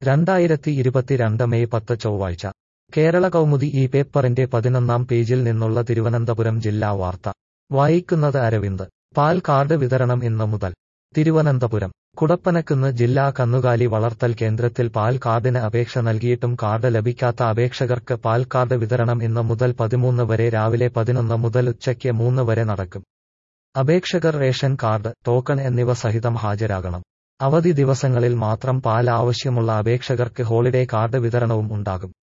രണ്ടായിരത്തി ഇരുപത്തിരണ്ട് മെയ് പത്ത് ചൊവ്വാഴ്ച കേരള കൗമുദി ഈ പേപ്പറിന്റെ പതിനൊന്നാം പേജിൽ നിന്നുള്ള തിരുവനന്തപുരം ജില്ലാ വാർത്ത വായിക്കുന്നത് അരവിന്ദ് പാൽ കാർഡ് വിതരണം ഇന്ന് മുതൽ തിരുവനന്തപുരം കുടപ്പനക്കുന്ന് ജില്ലാ കന്നുകാലി വളർത്തൽ കേന്ദ്രത്തിൽ പാൽ കാർഡിന് അപേക്ഷ നൽകിയിട്ടും കാർഡ് ലഭിക്കാത്ത അപേക്ഷകർക്ക് പാൽ കാർഡ് വിതരണം ഇന്ന് മുതൽ പതിമൂന്ന് വരെ രാവിലെ പതിനൊന്ന് മുതൽ ഉച്ചയ്ക്ക് മൂന്ന് വരെ നടക്കും അപേക്ഷകർ റേഷൻ കാർഡ് ടോക്കൺ എന്നിവ സഹിതം ഹാജരാകണം അവധി ദിവസങ്ങളിൽ മാത്രം പാൽ ആവശ്യമുള്ള അപേക്ഷകർക്ക് ഹോളിഡേ കാർഡ് വിതരണവും ഉണ്ടാകും